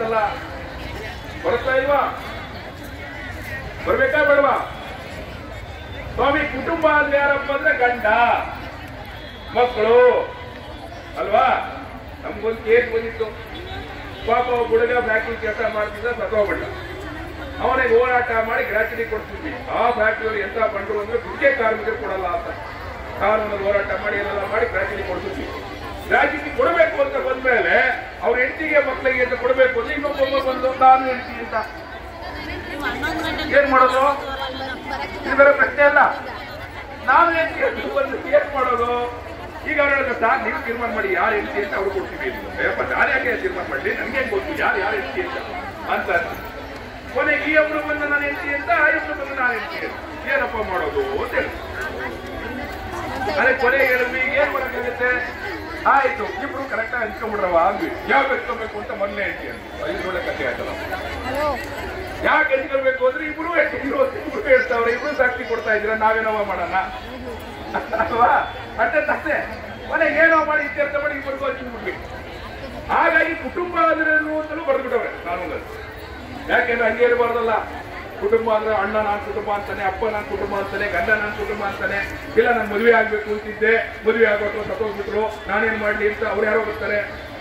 ಅಲ್ಲ ಬರುತ್ತಾ ಇಲ್ವಾ ಬರ್ಬೇಕಾ ಬೇಡವಾ ಸ್ವಾಮಿ ಕುಟುಂಬ ಅಂದ್ರೆ ಯಾರಪ್ಪ ಅಂದ್ರೆ ಗಂಡ ಮಕ್ಕಳು ಅಲ್ವಾ ನಮ್ಗೊಂದು ಕೇಸ್ ಬಂದಿತ್ತು ಪಾಪ ಒಬ್ಬ ಹುಡುಗ ಫ್ಯಾಕ್ಟ್ರಿ ಕೆಲಸ ಮಾಡ್ತಿದ್ದ ಸತ್ತೋಗ್ಬಿಟ್ಟ ಅವನಿಗೆ ಹೋರಾಟ ಮಾಡಿ ಗ್ರಾಚ್ಯುಟಿ ಕೊಡ್ತಿದ್ವಿ ಆ ಫ್ಯಾಕ್ಟ್ರಿ ಎಂತ ಬಂದ್ರು ಅಂದ್ರೆ ಗುತ್ತಿಗೆ ಕಾರ್ಮಿಕರು ಕೊಡಲ್ಲ ಅಂತ ಕಾನೂನಲ್ಲಿ ಹೋರಾಟ ಮಾಡಿ ಏನೆಲ್ಲ ಮಾಡಿ ಗ್ರಾಚ್ಯುಟಿ ಕೊಡ್ತಿದ್ವಿ ಗ್ರಾಚ್ಯುಟಿ ಕೊಡಬೇಕು ಅಂತ ಬಂದ್ಮೇಲೆ ಅವ್ರ ಹೆಂಡತಿಗೆ ಮಕ್ಕಳಿಗೆ ಅಂತ ಕೊಡಬೇಕು ಅಂದ್ರೆ ಇನ್ನೊಬ್ಬೊಬ್ಬ ಬಂದು ನಾನು ಹೆಂಡತಿ ಅಂತ ಏನ್ ಮಾಡೋದು ಇದು ಬೇರೆ ಪ್ರಶ್ನೆ ಅಲ್ಲ ನಾನು ಹೆಂಡತಿ ಅಂತ ಬಂದು ಏನ್ ಮಾಡೋದು ಈಗ ಅವ್ರು ಹೇಳಿದ್ರೆ ಸರ್ ನೀವು ತೀರ್ಮಾನ ಮಾಡಿ ಯಾರು ಹೆಂಡತಿ ಅಂತ ಅವ್ರು ಕೊಡ್ತೀವಿ ಅಯ್ಯಪ್ಪ ನಾನು ಯಾಕೆ ತೀರ್ಮಾನ ಮಾಡಲಿ ನನಗೆ ಗೊತ್ತು ಯಾರು ಯಾರು ಹೆಂಡತಿ ಅಂತ ಅಂತ ಕೊನೆಗೆ ಈ ಒಬ್ರು ಬಂದು ನಾನು ಹೆಂಡತಿ ಅಂತ ಆ ಇಬ್ರು ಬಂದು ನಾನು ಹೆಂಡತಿ ಅಂತ ಏನಪ್ಪ ಮಾಡೋದು ಅಂತ ಹೇಳಿ ಅದೇ ಕೊನೆಗೆ ಹೇಳಿದ್ವಿ ಈಗ ಏನ್ ಮಾಡಕ್ಕಾಗುತ್ತೆ ಆಯ್ತು ಇಬ್ರು ಕರೆಕ್ಟ್ ಆಗಿ ಹಂಚ್ಕೊಂಡ್ಬಿಡ್ರವ ಅಂದ್ವಿ ಯಾಕೆ ಹಂಚ್ಕೊಬೇಕು ಅಂತ ಮೊದಲೇ ಹೆಂಡತಿ ಅಂತ ಐದು ಒಳ್ಳೆ ಕಥೆ ಆಯ್ತಲ್ಲ ಯಾಕೆ ಹಂಚ್ಕೊಳ್ಬೇಕು ಅಂದ್ರೆ ಇಬ್ರು ಇಬ್ರು ಇಬ್ರು ಹೇಳ್ತಾವ್ರೆ ಇಬ್ರು ಸಾಕ್ಷಿ ಕೊಡ್ತಾ ಇದ್ದೀರಾ ನಾವೇನವ ಮಾಡೋಣ ಅಲ್ವಾ ಅಷ್ಟೇ ತಪ್ಪೆ ಕೊನೆಗೆ ಏನೋ ಮಾಡಿ ಇತ್ಯರ್ಥ ಮಾಡಿ ಇಬ್ಬರಿಗೂ ಹಂಚ್ಬಿಡ್ಬೇಕು ಹಾಗಾಗಿ ಕುಟುಂಬ ಅಂದ್ರೆ ಏನು ಅಂತಲೂ ಬರೆದ್ಬಿಟ್ಟವ್ರೆ ಕಾನೂನಲ್ಲಿ ಯಾಕೆಂದ್ರೆ ಹಂಗೆ ಇರಬಾರ್ದಲ್ಲ ಕುಟುಂಬ ಅಂದ್ರೆ ಅಣ್ಣ ನಾನ್ ಕುಟುಂಬ ಅಂತಾನೆ ಅಪ್ಪ ನಾನ್ ಕುಟುಂಬ ಅಂತಾನೆ ಗಂಡ ನಾನ್ ಕುಟುಂಬ ಅಂತಾನೆ ಇಲ್ಲ ನಾನು ಮದುವೆ ಆಗ್ಬೇಕು ಅಂತಿದ್ದೆ ಮದುವೆ ಆಗೋದು ಸತ್ತೋಗ್ಬಿಟ್ರು ನಾನೇನ್ ಮಾಡ್ಲಿ ಅಂತ ಅವ್ರು ಯಾರೋ ಬರ್ತಾರೆ